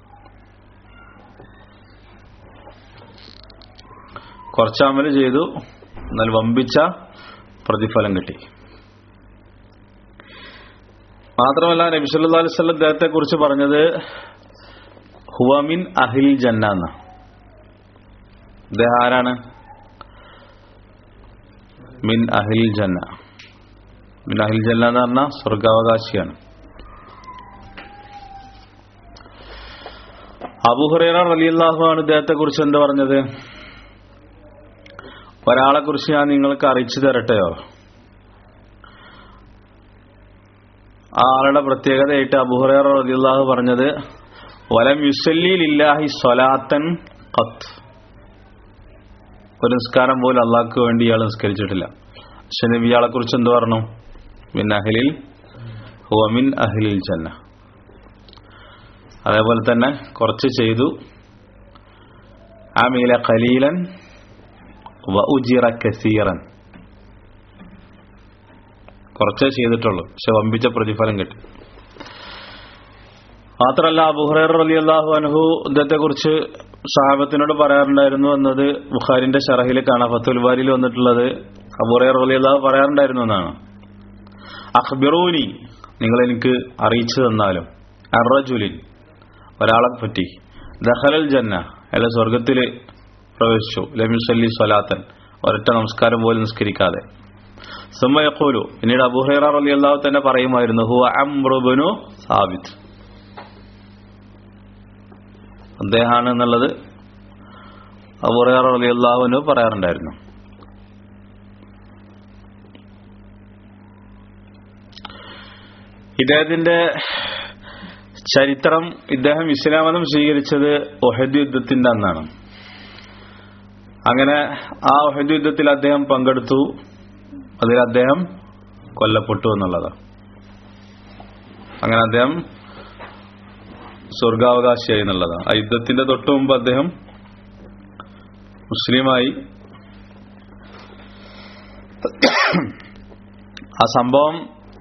കുറച്ച് അമല് ചെയ്തു എന്നാൽ വമ്പിച്ച പ്രതിഫലം കിട്ടി മാത്രമല്ല നബി സല്ലല്ലാഹു അലൈഹി വസല്ലം അദ്ദേഹത്തെ കുറിച്ച് പറഞ്ഞത് ഹുവമിൻ അഹിൽ ജന്ന എന്ന അദ്ദേഹം ആരാണ് മിൻ അഹിൽ ജന്ന മിൻ അഹിൽ ജന്ന എന്ന് പറഞ്ഞാൽ സ്വർഗാവകാശിയാണ് അബുഹുറൈറ റളിയല്ലാഹു ആണ് ഇദ്ദേഹത്തെ കുറിച്ച് എന്താ പറഞ്ഞത് ഒരാളെ കുറിച്ച് ഞാൻ നിങ്ങൾക്ക് അറിയിച്ചു തരട്ടെയോ ആ ആളുടെ പ്രത്യേകതയായിട്ട് അബുഹുറൈറ റളിയല്ലാഹു പറഞ്ഞത് വലം യുസല്ലി ലില്ലാഹി സ്വലാത്തൻ ഖത്ത് ഒരു നിസ്കാരം പോലും അള്ളാഹ്ക്ക് വേണ്ടി ഇയാൾ നിസ്കരിച്ചിട്ടില്ല പക്ഷെ നബി ഇയാളെ കുറിച്ച് എന്ത് പറഞ്ഞു മിൻ അഹ്ലിൽ ഹുവ മിൻ അഹ്ലിൽ ജന്ന അതേപോലെ തന്നെ കുറച്ച് ചെയ്തു ആമീല ഖലീലൻ വ ഉജിറ കസീറൻ കുറച്ചേ ചെയ്തിട്ടുള്ളൂ പക്ഷെ വമ്പിച്ച പ്രതിഫലം കിട്ടി മാത്രല്ല അബുഹറർ അലി അള്ളാഹു അനഹു ഇദ്ദേഹത്തെ കുറിച്ച് സാഹബത്തിനോട് പറയാറുണ്ടായിരുന്നു എന്നത് ബുഖാരിന്റെ ഷറഹിൽ കാണാം ഫത്തുൽ ബാരിയിൽ വന്നിട്ടുള്ളത് അബുഹറർ അലി അള്ളാഹു പറയാറുണ്ടായിരുന്നു എന്നാണ് അഖ്ബിറൂനി നിങ്ങൾ എനിക്ക് അറിയിച്ചു തന്നാലും അറജുലിൻ ഒരാളെ പറ്റി ദഹലൽ ജന്ന അയാളെ സ്വർഗത്തിൽ പ്രവേശിച്ചു ലമിസല്ലി സ്വലാത്തൻ ഒരൊറ്റ നമസ്കാരം പോലും നിസ്കരിക്കാതെ സുമ്മയക്കോലു പിന്നീട് അബുഹൈറ അലി അള്ളാഹു തന്നെ പറയുമായിരുന്നു ഹു അംറുബനു സാബിത്ത് അദ്ദേഹമാണ് എന്നുള്ളത് അബുഹൈറ അലി അള്ളാഹുവിന് പറയാറുണ്ടായിരുന്നു ഇദ്ദേഹത്തിന്റെ ചരിത്രം ഇദ്ദേഹം ഇസ്ലാമതം സ്വീകരിച്ചത് ഒഹദ് യുദ്ധത്തിന്റെ അന്നാണ് അങ്ങനെ ആ ഒഹദ് യുദ്ധത്തിൽ അദ്ദേഹം പങ്കെടുത്തു അതിൽ അദ്ദേഹം കൊല്ലപ്പെട്ടു എന്നുള്ളതാണ് അങ്ങനെ അദ്ദേഹം സ്വർഗാവകാശിയായി എന്നുള്ളതാണ് ആ യുദ്ധത്തിന്റെ തൊട്ടു മുമ്പ് അദ്ദേഹം മുസ്ലിമായി ആ സംഭവം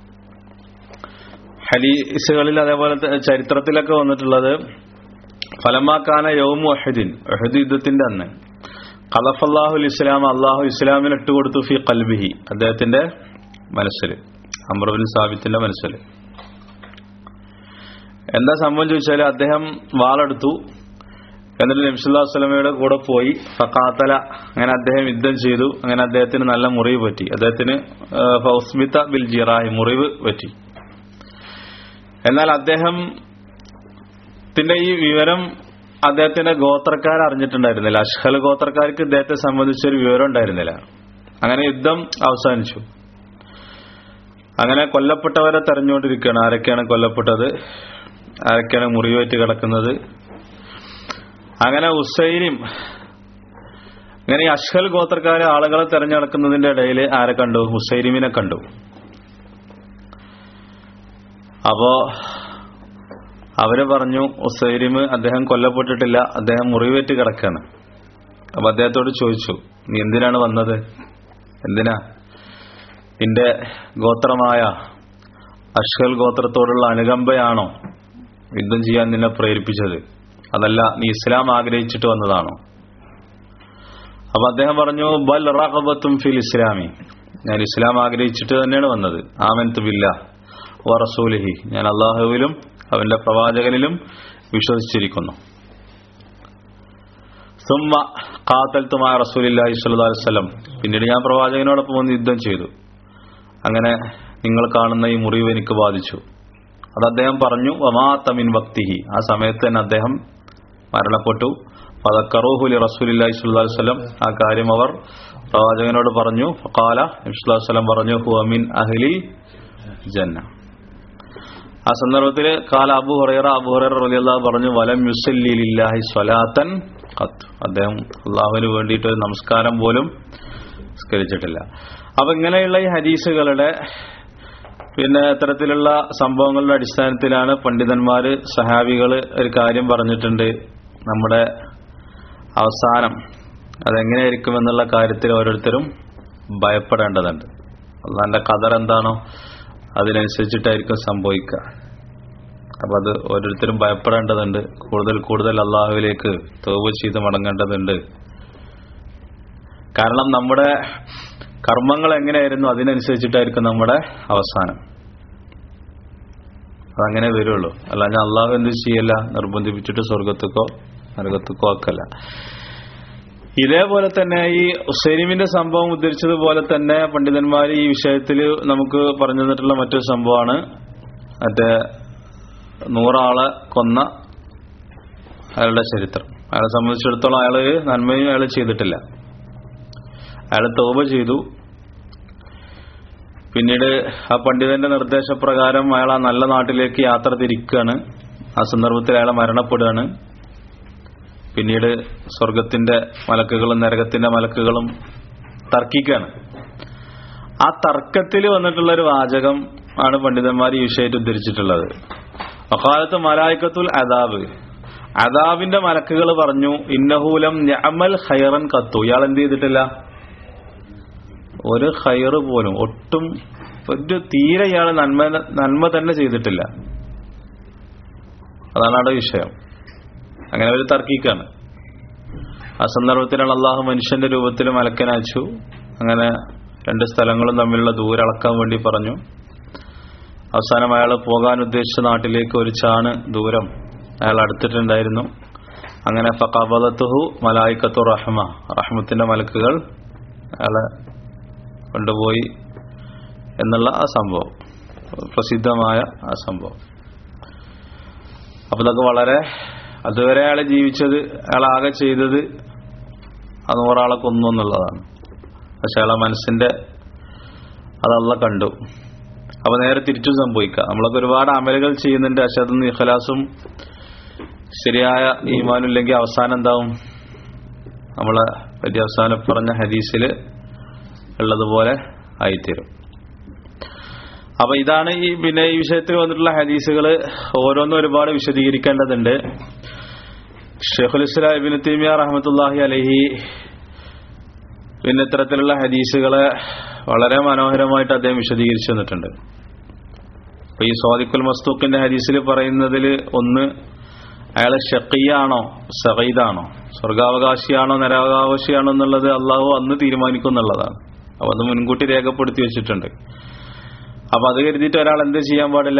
ഹലീസുകളിൽ അതേപോലെ ചരിത്രത്തിലൊക്കെ വന്നിട്ടുള്ളത് ഫലമാക്കാന യൗമു അഹദിൻ അഹദ് യുദ്ധത്തിന്റെ അന്ന് ഖലഫല്ലാഹുൽ ഇസ്ലാം അള്ളാഹു ഇസ്ലാമിന് ഇട്ടുകൊടുത്തു ഫി കൽബിഹി അദ്ദേഹത്തിന്റെ മനസ്സിൽ അമർബിൻ സാബിത്തിന്റെ മനസ്സിൽ എന്താ സംഭവം ചോദിച്ചാൽ അദ്ദേഹം വാളെടുത്തു എന്നിട്ട് നബ്സുല്ലാ വസ്ലമയുടെ കൂടെ പോയി ഫക്കാത്തല അങ്ങനെ അദ്ദേഹം യുദ്ധം ചെയ്തു അങ്ങനെ അദ്ദേഹത്തിന് നല്ല മുറിവ് പറ്റി അദ്ദേഹത്തിന് ഫൗസ്മിത്ത ബിൽ ജിറാഹി മുറിവ് പറ്റി എന്നാൽ അദ്ദേഹത്തിന്റെ ഈ വിവരം അദ്ദേഹത്തിന്റെ ഗോത്രക്കാർ അറിഞ്ഞിട്ടുണ്ടായിരുന്നില്ല അഷ്ഹൽ ഗോത്രക്കാർക്ക് ഇദ്ദേഹത്തെ സംബന്ധിച്ചൊരു വിവരം ഉണ്ടായിരുന്നില്ല അങ്ങനെ യുദ്ധം അവസാനിച്ചു അങ്ങനെ കൊല്ലപ്പെട്ടവരെ തെരഞ്ഞുകൊണ്ടിരിക്കുകയാണ് ആരൊക്കെയാണ് കൊല്ലപ്പെട്ടത് ആരൊക്കെയാണ് മുറിവേറ്റ് കിടക്കുന്നത് അങ്ങനെ ഉസൈനും ഇങ്ങനെ ഈ അഷ്ഹൽ ഗോത്രക്കാരെ ആളുകളെ തെരഞ്ഞെടുക്കുന്നതിന്റെ ഇടയിൽ ആരെ കണ്ടു ഹുസൈരിമിനെ കണ്ടു അപ്പോ അവര് പറഞ്ഞു ഉസൈരിമ് അദ്ദേഹം കൊല്ലപ്പെട്ടിട്ടില്ല അദ്ദേഹം മുറിവേറ്റ് കിടക്കാണ് അപ്പൊ അദ്ദേഹത്തോട് ചോദിച്ചു നീ എന്തിനാണ് വന്നത് എന്തിനാ നിന്റെ ഗോത്രമായ അഷ്കൽ ഗോത്രത്തോടുള്ള അനുകമ്പയാണോ യുദ്ധം ചെയ്യാൻ നിന്നെ പ്രേരിപ്പിച്ചത് അതല്ല നീ ഇസ്ലാം ആഗ്രഹിച്ചിട്ട് വന്നതാണോ അപ്പൊ അദ്ദേഹം പറഞ്ഞു ബൽ റഹബത്തും ഫിൽ ഇസ്ലാമി ഞാൻ ഇസ്ലാം ആഗ്രഹിച്ചിട്ട് തന്നെയാണ് വന്നത് ആമൻതു ബില്ല വ റസൂലിഹി ഞാൻ അള്ളാഹുവിലും അവന്റെ പ്രവാചകനിലും വിശ്വസിച്ചിരിക്കുന്നു സുമ്മ കാത്തൽത്തുമായ റസൂലില്ലാഹി സ്വല്ലല്ലാഹു അലൈഹി വസല്ലം പിന്നീട് ഞാൻ പ്രവാചകനോടൊപ്പം വന്ന് യുദ്ധം ചെയ്തു അങ്ങനെ നിങ്ങൾ കാണുന്ന ഈ മുറിവ് എനിക്ക് ബാധിച്ചു അത് അദ്ദേഹം പറഞ്ഞു വമാത്തമിൻ ഭക്തിഹി ആ സമയത്ത് തന്നെ അദ്ദേഹം മരണപ്പെട്ടു ഫതക്കറൂഹുലി റസൂലില്ലാഹി സ്വല്ലല്ലാഹു അലൈഹി വസല്ലം ആ കാര്യം അവർ പ്രവാചകനോട് പറഞ്ഞു ഫഖാല നബി സ്വല്ലല്ലാഹു അലൈഹി വസല്ലം പറഞ്ഞു ഹുവ മിൻ അഹ്ലി ജന്ന ആ സന്ദർഭത്തിൽ കാല അബു ഹുറൈറ അബു ഹുറൈറ റളിയല്ലാഹു പറഞ്ഞു വലം യുസല്ലി ലില്ലാഹി സ്വലാത്തൻ ഖത്ത് അദ്ദേഹം അള്ളാഹുവിന് വേണ്ടിയിട്ട് ഒരു നമസ്കാരം പോലും നിസ്കരിച്ചിട്ടില്ല അപ്പൊ ഇങ്ങനെയുള്ള ഈ ഹദീസുകളുടെ പിന്നെ ഇത്തരത്തിലുള്ള സംഭവങ്ങളുടെ അടിസ്ഥാനത്തിലാണ് പണ്ഡിതന്മാര് സഹാബികള് ഒരു കാര്യം പറഞ്ഞിട്ടുണ്ട് നമ്മുടെ അവസാനം അതെങ്ങനെയായിരിക്കും എന്നുള്ള കാര്യത്തിൽ ഓരോരുത്തരും ഭയപ്പെടേണ്ടതുണ്ട് അള്ളാന്റെ കതർ എന്താണോ അതിനനുസരിച്ചിട്ടായിരിക്കും സംഭവിക്കുക അപ്പൊ അത് ഓരോരുത്തരും ഭയപ്പെടേണ്ടതുണ്ട് കൂടുതൽ കൂടുതൽ അള്ളാഹുവിലേക്ക് തോവ് ചെയ്ത് മടങ്ങേണ്ടതുണ്ട് കാരണം നമ്മുടെ കർമ്മങ്ങൾ എങ്ങനെയായിരുന്നു അതിനനുസരിച്ചിട്ടായിരിക്കും നമ്മുടെ അവസാനം അതങ്ങനെ വരുള്ളൂ അല്ലാതെ അള്ളാഹു എന്ത് ചെയ്യല്ല നിർബന്ധിപ്പിച്ചിട്ട് സ്വർഗത്തുക്കോ നരകത്തുക്കോ ആക്കല്ല ഇതേപോലെ തന്നെ ഈ ഉസൈനിമിന്റെ സംഭവം ഉദ്ധരിച്ചതുപോലെ തന്നെ പണ്ഡിതന്മാർ ഈ വിഷയത്തിൽ നമുക്ക് പറഞ്ഞു തന്നിട്ടുള്ള മറ്റൊരു സംഭവമാണ് മറ്റേ നൂറാളെ കൊന്ന അയാളുടെ ചരിത്രം അയാളെ സംബന്ധിച്ചിടത്തോളം അയാള് നന്മയും അയാൾ ചെയ്തിട്ടില്ല അയാൾ തോപ ചെയ്തു പിന്നീട് ആ പണ്ഡിതന്റെ നിർദ്ദേശപ്രകാരം അയാൾ ആ നല്ല നാട്ടിലേക്ക് യാത്ര തിരിക്കുകയാണ് ആ സന്ദർഭത്തിൽ അയാൾ മരണപ്പെടുകയാണ് പിന്നീട് സ്വർഗത്തിന്റെ മലക്കുകളും നരകത്തിന്റെ മലക്കുകളും തർക്കിക്കുകയാണ് ആ തർക്കത്തിൽ വന്നിട്ടുള്ള ഒരു വാചകം ആണ് പണ്ഡിതന്മാർ ഈ വിഷയത്തിൽ ഉദ്ധരിച്ചിട്ടുള്ളത് അക്കാലത്ത് മലായിക്കത്തുൽ അദാബ് അദാബിന്റെ മലക്കുകൾ പറഞ്ഞു ഇന്നഹൂലം ഞമൽ ഹൈറൻ കത്തു ഇയാൾ എന്ത് ചെയ്തിട്ടില്ല ഒരു ഹൈറ് പോലും ഒട്ടും ഒരു തീരെ ഇയാൾ നന്മ നന്മ തന്നെ ചെയ്തിട്ടില്ല അതാണ് അവിടെ വിഷയം അങ്ങനെ ഒരു തർക്കിക്കാണ് ആ സന്ദർഭത്തിലാണ് അള്ളാഹു മനുഷ്യന്റെ രൂപത്തിൽ മലക്കനയച്ചു അങ്ങനെ രണ്ട് സ്ഥലങ്ങളും തമ്മിലുള്ള ദൂരം അളക്കാൻ വേണ്ടി പറഞ്ഞു അവസാനം അയാൾ പോകാൻ ഉദ്ദേശിച്ച നാട്ടിലേക്ക് ഒരു ചാണ് ദൂരം അയാൾ അടുത്തിട്ടുണ്ടായിരുന്നു അങ്ങനെ ഫക്കാബത്തുഹു മലായിക്കത്തു റഹ്മ റഹ്മത്തിന്റെ മലക്കുകൾ അയാളെ കൊണ്ടുപോയി എന്നുള്ള ആ സംഭവം പ്രസിദ്ധമായ ആ സംഭവം അപ്പൊ ഇതൊക്കെ വളരെ അതുവരെ അയാൾ ജീവിച്ചത് അയാൾ ആകെ ചെയ്തത് ആ നൂറാളെ കൊന്നു എന്നുള്ളതാണ് പക്ഷെ അയാളെ മനസ്സിന്റെ അതല്ല കണ്ടു അപ്പൊ നേരെ തിരിച്ചു സംഭവിക്കാം നമ്മളൊക്കെ ഒരുപാട് അമലുകൾ ചെയ്യുന്നുണ്ട് പക്ഷെ അതൊന്നും ഇഖലാസും ശരിയായ ഈമാനും ഇല്ലെങ്കിൽ അവസാനം എന്താവും നമ്മളെ വലിയ അവസാനം പറഞ്ഞ ഹദീസിൽ ഉള്ളതുപോലെ ആയിത്തീരും അപ്പൊ ഇതാണ് ഈ പിന്നെ ഈ വിഷയത്തിൽ വന്നിട്ടുള്ള ഹദീസുകൾ ഓരോന്നും ഒരുപാട് വിശദീകരിക്കേണ്ടതുണ്ട് ഷെഖുൽ ഇസ്ലാം ഇബിൻ തീമിയ റഹമത്തുല്ലാഹി അലഹി പിന്നെ ഇത്തരത്തിലുള്ള ഹദീസുകളെ വളരെ മനോഹരമായിട്ട് അദ്ദേഹം വിശദീകരിച്ചു തന്നിട്ടുണ്ട് അപ്പൊ ഈ സ്വാദിഖുൽ മസ്തൂഖിന്റെ ഹദീസിൽ പറയുന്നതിൽ ഒന്ന് അയാളെ ഷക്കിയാണോ സഹീദാണോ സ്വർഗാവകാശിയാണോ നരാവകാശിയാണോ എന്നുള്ളത് അള്ളാഹു അന്ന് തീരുമാനിക്കും എന്നുള്ളതാണ് അപ്പൊ അത് മുൻകൂട്ടി രേഖപ്പെടുത്തി വെച്ചിട്ടുണ്ട് അപ്പൊ അത് കരുതിയിട്ട് ഒരാൾ എന്ത് ചെയ്യാൻ പാടില്ല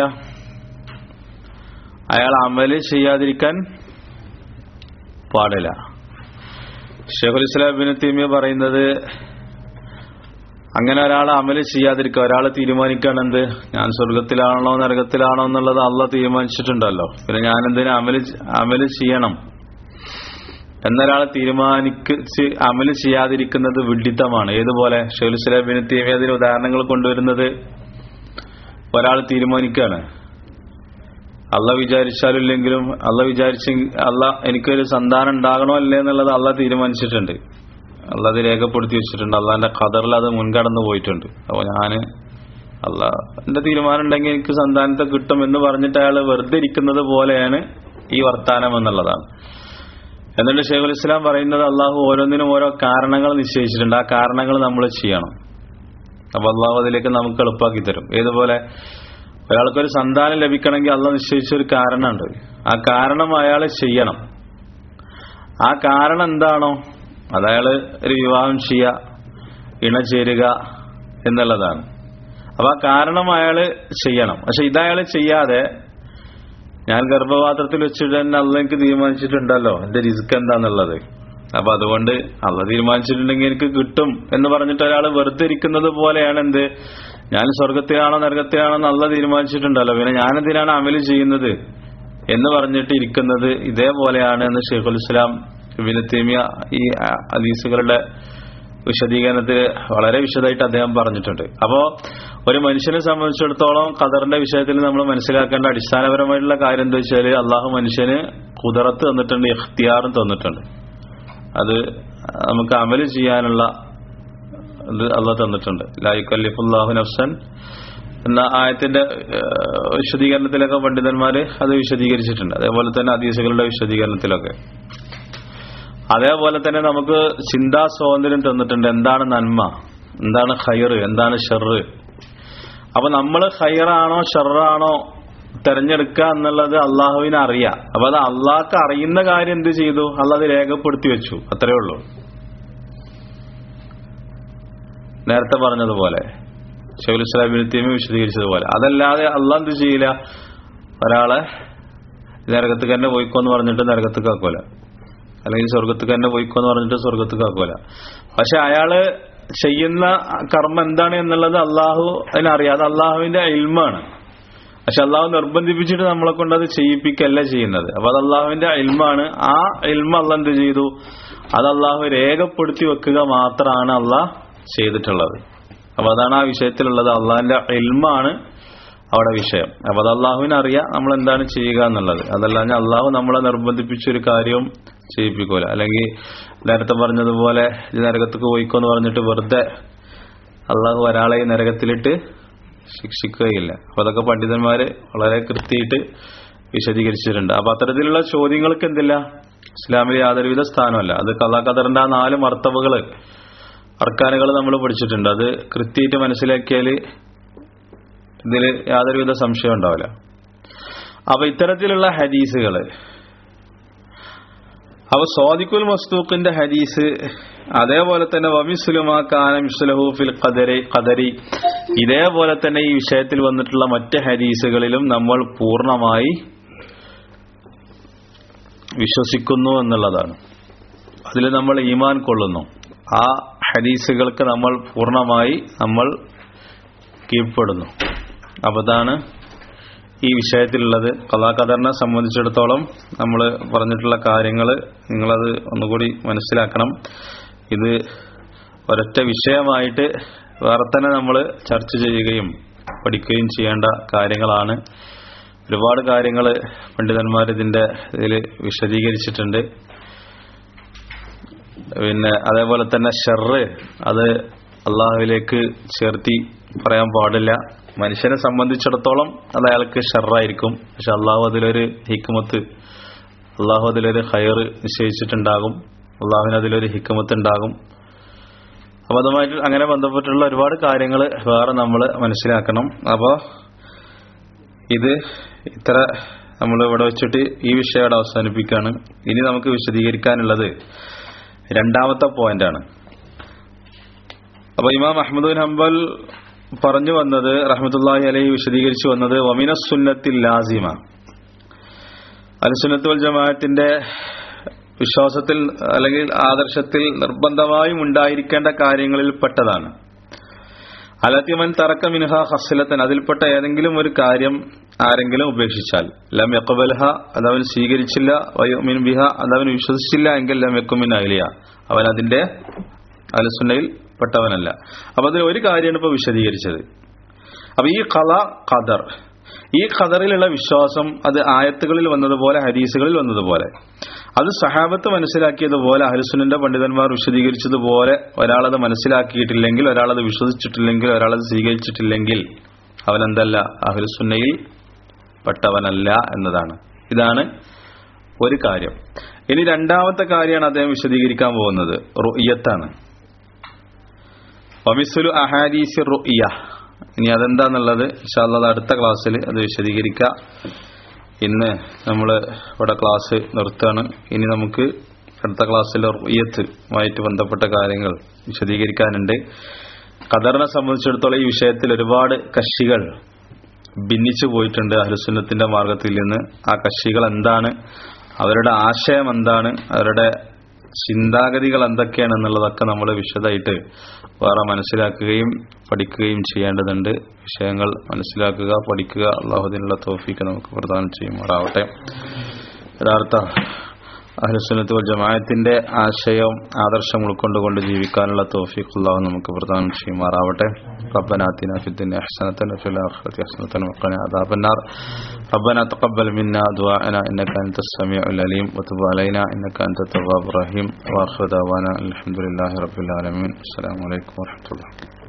അയാൾ അമല് ചെയ്യാതിരിക്കാൻ പാടില്ല ഷെഖുൽ ഇസ്ലാം ബിൻ തീമിയ പറയുന്നത് അങ്ങനെ ഒരാൾ അമല് ചെയ്യാതിരിക്കുക ഒരാൾ തീരുമാനിക്കുകയാണ് എന്ത് ഞാൻ സ്വർഗത്തിലാണോ നരകത്തിലാണോ എന്നുള്ളത് അള്ള തീരുമാനിച്ചിട്ടുണ്ടല്ലോ പിന്നെ ഞാൻ എന്തിനു അമല് അമല് ചെയ്യണം എന്നൊരാൾ തീരുമാനിച്ച് അമല് ചെയ്യാതിരിക്കുന്നത് വിഡിത്തമാണ് ഏതുപോലെ ഷെഖുൽ ഇസ്ലാം ബിൻ തീമിയ അതിന് ഉദാഹരണങ്ങൾ കൊണ്ടുവരുന്നത് ഒരാൾ തീരുമാനിക്കുകയാണ് അല്ല വിചാരിച്ചാലില്ലെങ്കിലും അല്ല വിചാരിച്ച അല്ല എനിക്കൊരു സന്താനം ഉണ്ടാകണോ അല്ലേ എന്നുള്ളത് അല്ല തീരുമാനിച്ചിട്ടുണ്ട് അല്ല അത് രേഖപ്പെടുത്തി വെച്ചിട്ടുണ്ട് അള്ളാന്റെ ഖദറിൽ അത് മുൻകടന്നു പോയിട്ടുണ്ട് അപ്പോൾ ഞാന് അല്ല എന്റെ തീരുമാനം ഉണ്ടെങ്കിൽ എനിക്ക് സന്താനത്തെ കിട്ടും എന്ന് പറഞ്ഞിട്ട് അയാൾ വെറുതെ ഇരിക്കുന്നത് പോലെയാണ് ഈ വർത്താനം എന്നുള്ളതാണ് എന്നിട്ട് ഷെയ്ഖുൽ ഇസ്ലാം പറയുന്നത് അള്ളാഹു ഓരോന്നിനും ഓരോ കാരണങ്ങൾ നിശ്ചയിച്ചിട്ടുണ്ട് ആ കാരണങ്ങൾ നമ്മൾ ചെയ്യണം അപ്പൊ അള്ളാഹു അതിലേക്ക് നമുക്ക് എളുപ്പാക്കി തരും ഏതുപോലെ ഒരാൾക്കൊരു സന്താനം ലഭിക്കണമെങ്കിൽ അള്ള നിശ്ചയിച്ച ഒരു കാരണമുണ്ട് ആ കാരണം അയാൾ ചെയ്യണം ആ കാരണം എന്താണോ അതയാള് ഒരു വിവാഹം ചെയ്യുക ഇണചേരുക എന്നുള്ളതാണ് അപ്പൊ ആ കാരണം അയാള് ചെയ്യണം പക്ഷെ ഇതയാൾ ചെയ്യാതെ ഞാൻ ഗർഭപാത്രത്തിൽ വെച്ചിട്ട് തന്നെ അള്ള എനിക്ക് തീരുമാനിച്ചിട്ടുണ്ടല്ലോ എന്റെ റിസ്ക് എന്താന്നുള്ളത് അപ്പൊ അതുകൊണ്ട് അള്ള തീരുമാനിച്ചിട്ടുണ്ടെങ്കിൽ എനിക്ക് കിട്ടും എന്ന് പറഞ്ഞിട്ട് ഒരാൾ വെറുതെ ഇരിക്കുന്നത് പോലെയാണ് എന്ത് ഞാൻ സ്വർഗത്തിലാണോ നരകത്തിലാണോ എന്ന് അള്ള തീരുമാനിച്ചിട്ടുണ്ടല്ലോ പിന്നെ ഞാനെന്തിനാണ് അമല് ചെയ്യുന്നത് എന്ന് പറഞ്ഞിട്ട് ഇരിക്കുന്നത് ഇതേപോലെയാണ് എന്ന് ഷെയ്ഖുൽ ഇസ്ലാം ഇബിന് തേമിയ ഈ ഹദീസുകളുടെ വിശദീകരണത്തിൽ വളരെ വിശദമായിട്ട് അദ്ദേഹം പറഞ്ഞിട്ടുണ്ട് അപ്പോ ഒരു മനുഷ്യനെ സംബന്ധിച്ചിടത്തോളം ഖദറിന്റെ വിഷയത്തിൽ നമ്മൾ മനസ്സിലാക്കേണ്ട അടിസ്ഥാനപരമായിട്ടുള്ള കാര്യം എന്താ വെച്ചാൽ അള്ളാഹു മനുഷ്യന് കുതിറത്ത് തന്നിട്ടുണ്ട് ഇഖ്തിയാറും തന്നിട്ടുണ്ട് അത് നമുക്ക് അമല് ചെയ്യാനുള്ള ഇത് അള്ളാഹ് തന്നിട്ടുണ്ട് ലായിക്കല്ലിഫുല്ലാഹു നഫ്സൻ എന്ന ആയത്തിന്റെ ഏഹ്, വിശദീകരണത്തിലൊക്കെ പണ്ഡിതന്മാര് അത് വിശദീകരിച്ചിട്ടുണ്ട് അതേപോലെ തന്നെ ഹദീസുകളുടെ വിശദീകരണത്തിലൊക്കെ അതേപോലെ തന്നെ നമുക്ക് ചിന്താ സ്വാതന്ത്ര്യം തന്നിട്ടുണ്ട് എന്താണ് നന്മ എന്താണ് ഹൈർ എന്താണ് ഷെറ് അപ്പൊ നമ്മൾ ഹൈറാണോ ഷെറാണോ തെരഞ്ഞെടുക്കുക എന്നുള്ളത് അള്ളാഹുവിനെ അറിയാം അപ്പൊ അത് അള്ളാഹ്ക്ക് അറിയുന്ന കാര്യം എന്ത് ചെയ്തു അള്ളാഹ് അത് രേഖപ്പെടുത്തി വെച്ചു അത്രേ ഉള്ളൂ നേരത്തെ പറഞ്ഞതുപോലെ ഷെഖുൽ ഇസ്ലാമിന് തീമ വിശദീകരിച്ചതുപോലെ അതല്ലാതെ അള്ളാഹ് എന്ത് ചെയ്യില്ല ഒരാളെ നരകത്തേക്ക് തന്നെ പോയിക്കോന്ന് പറഞ്ഞിട്ട് നരകത്തേക്ക് ആക്കൂല അല്ലെങ്കിൽ സ്വർഗത്തേക്ക് തന്നെ പോയിക്കോന്ന് പറഞ്ഞിട്ട് സ്വർഗത്തേക്ക് ആക്കൂല പക്ഷെ അയാള് ചെയ്യുന്ന കർമ്മം എന്താണ് എന്നുള്ളത് അള്ളാഹു അതിനറിയാം അത് അള്ളാഹുവിന്റെ ഇൽമാണ് പക്ഷെ അള്ളാഹു നിർബന്ധിപ്പിച്ചിട്ട് നമ്മളെ കൊണ്ട് അത് ചെയ്യിപ്പിക്കല്ല ചെയ്യുന്നത് അപ്പൊ അത് അള്ളാഹുവിന്റെ ഇൽമാണ് ആ ഇൽമ അള്ള എന്ത് ചെയ്തു അത് അള്ളാഹു രേഖപ്പെടുത്തി വെക്കുക മാത്രമാണ് അള്ളാഹ് ചെയ്തിട്ടുള്ളത് അപ്പൊ അതാണ് ആ വിഷയത്തിലുള്ളത് അള്ളാഹിന്റെ ഇൽമാണ് അവിടെ വിഷയം അപ്പൊ അത് അള്ളാഹുവിന് അറിയാം നമ്മൾ എന്താണ് ചെയ്യുക എന്നുള്ളത് അതല്ലാഞ്ഞ അള്ളാഹു നമ്മളെ നിർബന്ധിപ്പിച്ച ഒരു കാര്യവും ചെയ്യിപ്പിക്കൂല അല്ലെങ്കിൽ നേരത്തെ പറഞ്ഞതുപോലെ ഈ നരകത്തേക്ക് പോയിക്കോന്ന് പറഞ്ഞിട്ട് വെറുതെ അള്ളാഹു ഒരാളെ ഈ നരകത്തിലിട്ട് ശിക്ഷിക്കുകയില്ല അപ്പൊ അതൊക്കെ പണ്ഡിതന്മാര് വളരെ കൃത്യമായിട്ട് വിശദീകരിച്ചിട്ടുണ്ട് അപ്പൊ അത്തരത്തിലുള്ള ചോദ്യങ്ങൾക്ക് എന്തില്ല ഇസ്ലാമിൽ യാതൊരുവിധ സ്ഥാനമല്ല അത് കഥാകഥറിന്റെ ആ നാല് മർത്തവകള് അർക്കാനുകൾ നമ്മൾ പഠിച്ചിട്ടുണ്ട് അത് കൃത്യമായിട്ട് മനസ്സിലാക്കിയാൽ ഇതിൽ യാതൊരുവിധ സംശയം ഉണ്ടാവില്ല അപ്പൊ ഇത്തരത്തിലുള്ള ഹദീസുകള് അപ്പൊ സ്വാദിഖുൽ മസ്തൂഖിന്റെ ഹദീസ് അതേപോലെ തന്നെ വമിസുലുമാക്കാന മിസ്ലഹു ഫിൽ ഖദരി ഖദരി ഇതേപോലെ തന്നെ ഈ വിഷയത്തിൽ വന്നിട്ടുള്ള മറ്റ് ഹദീസുകളിലും നമ്മൾ പൂർണ്ണമായി വിശ്വസിക്കുന്നു എന്നുള്ളതാണ് അതിൽ നമ്മൾ ഈമാൻ കൊള്ളുന്നു ആ ഹദീസുകൾക്ക് നമ്മൾ പൂർണ്ണമായി നമ്മൾ കീഴ്പ്പെടുന്നു അപ്പൊ അതാണ് ഈ വിഷയത്തിലുള്ളത് കഥാകഥറിനെ സംബന്ധിച്ചിടത്തോളം നമ്മൾ പറഞ്ഞിട്ടുള്ള കാര്യങ്ങൾ നിങ്ങളത് ഒന്നുകൂടി മനസ്സിലാക്കണം ഇത് ഒരൊറ്റ വിഷയമായിട്ട് വേറെ തന്നെ നമ്മൾ ചർച്ച ചെയ്യുകയും പഠിക്കുകയും ചെയ്യേണ്ട കാര്യങ്ങളാണ് ഒരുപാട് കാര്യങ്ങൾ പണ്ഡിതന്മാർ ഇതിന്റെ ഇതിൽ വിശദീകരിച്ചിട്ടുണ്ട് പിന്നെ അതേപോലെ തന്നെ ഷെറ് അത് അള്ളാഹുവിലേക്ക് ചേർത്തി പറയാൻ പാടില്ല മനുഷ്യനെ സംബന്ധിച്ചിടത്തോളം അത് അയാൾക്ക് ഷെറായിരിക്കും പക്ഷെ അള്ളാഹു അതിലൊരു ഹിക്കുമത്ത് അള്ളാഹു അതിലൊരു ഹയർ നിശ്ചയിച്ചിട്ടുണ്ടാകും അള്ളാഹുവിന് അതിലൊരു ഹിക്കുമത്ത് ഉണ്ടാകും അപ്പൊ അതുമായിട്ട് അങ്ങനെ ബന്ധപ്പെട്ടുള്ള ഒരുപാട് കാര്യങ്ങൾ വേറെ നമ്മൾ മനസ്സിലാക്കണം അപ്പോൾ ഇത് ഇത്ര നമ്മൾ ഇവിടെ വെച്ചിട്ട് ഈ വിഷയം അവിടെ അവസാനിപ്പിക്കുകയാണ് ഇനി നമുക്ക് വിശദീകരിക്കാനുള്ളത് രണ്ടാമത്തെ പോയിന്റാണ് അപ്പൊ ഇമാം അഹമ്മദ് ബിൻ ഹംബൽ പറഞ്ഞു വന്നത് റഹ്മത്തുല്ലാഹി അലൈഹി വിശദീകരിച്ചു വന്നത് വമിന സുന്നത്തിൽ ലാസിമ അൽസുന്നത്ത് വൽ ജമാഅത്തിന്റെ വിശ്വാസത്തിൽ അല്ലെങ്കിൽ ആദർശത്തിൽ നിർബന്ധമായും ഉണ്ടായിരിക്കേണ്ട കാര്യങ്ങളിൽ പെട്ടതാണ് അലത്തിമൻ തറക്ക മിൻഹ ഹസ്ലത്തൻ അതിൽപ്പെട്ട ഏതെങ്കിലും ഒരു കാര്യം ആരെങ്കിലും ഉപേക്ഷിച്ചാൽ ലം യക്കബൽഹ അതവൻ സ്വീകരിച്ചില്ല വയോമിൻ ബിഹ അതവൻ വിശ്വസിച്ചില്ല എങ്കിൽ ലം യക്കുമിൻ അലിയ അവൻ അതിന്റെ അലസുന്നയിൽ പെട്ടവനല്ല അപ്പൊ അതിൽ ഒരു കാര്യമാണ് ഇപ്പൊ വിശദീകരിച്ചത് അപ്പൊ ഈ കല ഖദർ ഈ ഖദറിലുള്ള വിശ്വാസം അത് ആയത്തുകളിൽ വന്നതുപോലെ ഹദീസുകളിൽ വന്നതുപോലെ അത് സഹാബത്ത് മനസ്സിലാക്കിയതുപോലെ അഹലുസുനന്റെ പണ്ഡിതന്മാർ വിശദീകരിച്ചതുപോലെ ഒരാളത് മനസ്സിലാക്കിയിട്ടില്ലെങ്കിൽ ഒരാളത് വിശ്വസിച്ചിട്ടില്ലെങ്കിൽ ഒരാളത് സ്വീകരിച്ചിട്ടില്ലെങ്കിൽ അവനെന്തല്ല അഹലുസുന്നയിൽ പെട്ടവനല്ല എന്നതാണ് ഇതാണ് ഒരു കാര്യം ഇനി രണ്ടാമത്തെ കാര്യമാണ് അദ്ദേഹം വിശദീകരിക്കാൻ പോകുന്നത് റുയ്യത്താണ് വമിസുലു അഹാദീസി റുയ്യ ഇനി അതെന്താന്നുള്ളത് ഇൻഷാല്ലാ അടുത്ത ക്ലാസ്സിൽ അത് വിശദീകരിക്കാം ഇന്ന് നമ്മൾ ഇവിടെ ക്ലാസ് നിർത്തുകയാണ് ഇനി നമുക്ക് അടുത്ത ക്ലാസ്സിൽ റുയ്യത്തുമായിട്ട് ബന്ധപ്പെട്ട കാര്യങ്ങൾ വിശദീകരിക്കാനുണ്ട് ഖദറിനെ സംബന്ധിച്ചിടത്തോളം ഈ വിഷയത്തിൽ ഒരുപാട് കക്ഷികൾ ഭിന്നിച്ചു പോയിട്ടുണ്ട് അഹ്ലുസുന്നത്തിന്റെ മാർഗത്തിൽ നിന്ന് ആ കക്ഷികൾ എന്താണ് അവരുടെ ആശയം എന്താണ് അവരുടെ ചിന്താഗതികൾ എന്തൊക്കെയാണ് എന്നുള്ളതൊക്കെ നമ്മൾ വിശദമായിട്ട് വേറെ മനസ്സിലാക്കുകയും പഠിക്കുകയും ചെയ്യേണ്ടതുണ്ട് വിഷയങ്ങൾ മനസ്സിലാക്കുക പഠിക്കുക അള്ളാഹുദിനുള്ള തോഫിക്ക് നമുക്ക് പ്രദാനം ചെയ്യുമാറാവട്ടെ യഥാർത്ഥ അഹ്ലുസുന്നത്ത് വൽ ജമാഅത്തിന്റെ ആശയവും ആദർശം ഉൾക്കൊണ്ടുകൊണ്ട് ജീവിക്കാനുള്ള തൗഫീഖ് അല്ലാഹു നമുക്ക് പ്രദാനം ചെയ്യുമാറാവട്ടെ ربنا آتنا في الدنيا حسنة وفي الآخرة حسنة وقنا عذاب النار ربنا تقبل منا دعاءنا إنك أنت السميع العليم وتب علينا إنك أنت التواب الرحيم وآخر دعوانا الحمد لله رب العالمين السلام عليكم ورحمة الله